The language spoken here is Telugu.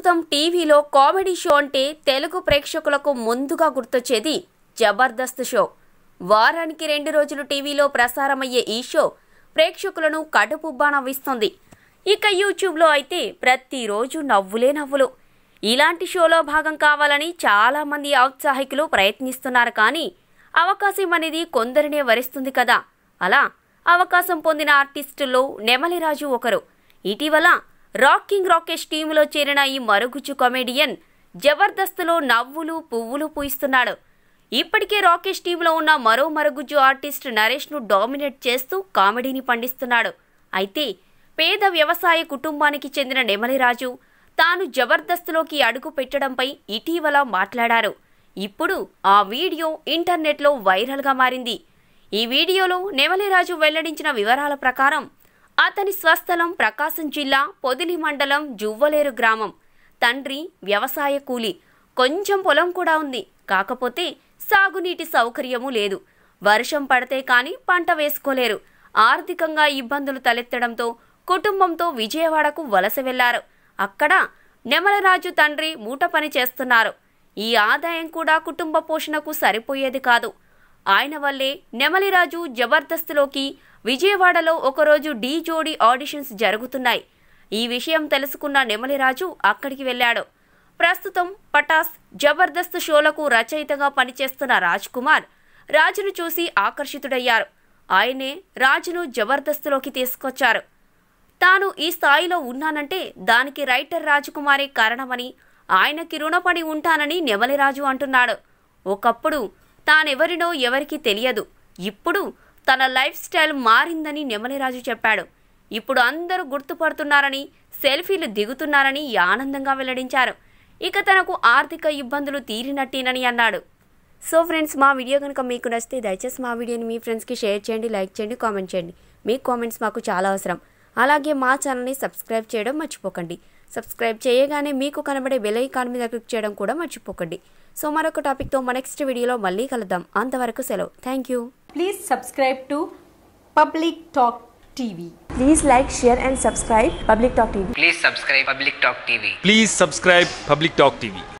ప్రస్తుతం టీవీలో కామెడీ షో అంటే తెలుగు ప్రేక్షకులకు ముందుగా గుర్తొచ్చేది జబర్దస్త్ షో వారానికి రెండు రోజులు టీవీలో ప్రసారమయ్యే ఈ షో ప్రేక్షకులను కడుపుబ్బా నవ్విస్తుంది ఇక యూట్యూబ్లో అయితే ప్రతిరోజు నవ్వులే నవ్వులు ఇలాంటి షోలో భాగం కావాలని చాలా మంది ఔత్సాహికులు ప్రయత్నిస్తున్నారు కానీ అవకాశం అనేది కొందరినే వరిస్తుంది కదా అలా అవకాశం పొందిన ఆర్టిస్టుల్లో నెమలిరాజు ఒకరు ఇటీవల రాకింగ్ రాకేష్ టీములో చేరిన ఈ మరుగుజ్జు కామెడియన్ జబర్దస్త్లో నవ్వులు పువ్వులు పూయిస్తున్నాడు ఇప్పటికే రాకేష్ టీంలో ఉన్న మరో మరుగుజ్జు ఆర్టిస్ట్ నరేష్ను డామినేట్ చేస్తూ కామెడీని పండిస్తున్నాడు అయితే పేద వ్యవసాయ కుటుంబానికి చెందిన నెమలిరాజు తాను జబర్దస్త్లోకి అడుగు పెట్టడంపై ఇటీవల మాట్లాడారు ఇప్పుడు ఆ వీడియో ఇంటర్నెట్లో వైరల్గా మారింది ఈ వీడియోలో నెమలిరాజు వెల్లడించిన వివరాల ప్రకారం అతని స్వస్థలం ప్రకాశం జిల్లా పొదిలి మండలం జువ్వలేరు గ్రామం తండ్రి వ్యవసాయ కూలి కొంచెం పొలం కూడా ఉంది కాకపోతే సాగునీటి సౌకర్యము లేదు వర్షం పడితే కానీ పంట వేసుకోలేరు ఆర్థికంగా ఇబ్బందులు తలెత్తడంతో కుటుంబంతో విజయవాడకు వలస వెళ్లారు అక్కడ నెమలరాజు తండ్రి మూట పని చేస్తున్నారు ఈ ఆదాయం కూడా కుటుంబ పోషణకు సరిపోయేది కాదు ఆయన వల్లే నెమలిరాజు జబర్దస్త్లోకి విజయవాడలో ఒకరోజు డీ జోడీ ఆడిషన్స్ జరుగుతున్నాయి ఈ విషయం తెలుసుకున్న నెమలిరాజు అక్కడికి వెళ్ళాడు ప్రస్తుతం పటాస్ జబర్దస్త్ షోలకు రచయితగా పనిచేస్తున్న రాజ్ కుమార్ రాజును చూసి ఆకర్షితుడయ్యారు ఆయనే రాజును జబర్దస్త్లోకి తీసుకొచ్చారు తాను ఈ స్థాయిలో ఉన్నానంటే దానికి రైటర్ రాజకుమారే కారణమని ఆయనకి రుణపడి ఉంటానని నెమలిరాజు అంటున్నాడు ఒకప్పుడు తానెవరినో ఎవరికీ తెలియదు ఇప్పుడు తన లైఫ్ స్టైల్ మారిందని నెమలిరాజు చెప్పాడు ఇప్పుడు అందరూ గుర్తుపడుతున్నారని సెల్ఫీలు దిగుతున్నారని ఆనందంగా వెల్లడించారు ఇక తనకు ఆర్థిక ఇబ్బందులు తీరినట్టేనని అన్నాడు సో ఫ్రెండ్స్ మా వీడియో కనుక మీకు నచ్చితే దయచేసి మా వీడియోని మీ ఫ్రెండ్స్కి షేర్ చేయండి లైక్ చేయండి కామెంట్ చేయండి మీ కామెంట్స్ మాకు చాలా అవసరం అలాగే మా ఛానల్ని సబ్స్క్రైబ్ చేయడం మర్చిపోకండి సబ్స్క్రైబ్ చేయగానే మీకు కనబడే బెల్ ఐకాన్ మీద క్లిక్ చేయడం కూడా మర్చిపోకండి సో మరొక టాపిక్తో మా నెక్స్ట్ వీడియోలో మళ్ళీ కలుద్దాం అంతవరకు సెలవు thank you Please subscribe to Public Talk TV. Please like, share, and subscribe Public Talk TV. Please subscribe Public Talk TV. Please subscribe Public Talk TV.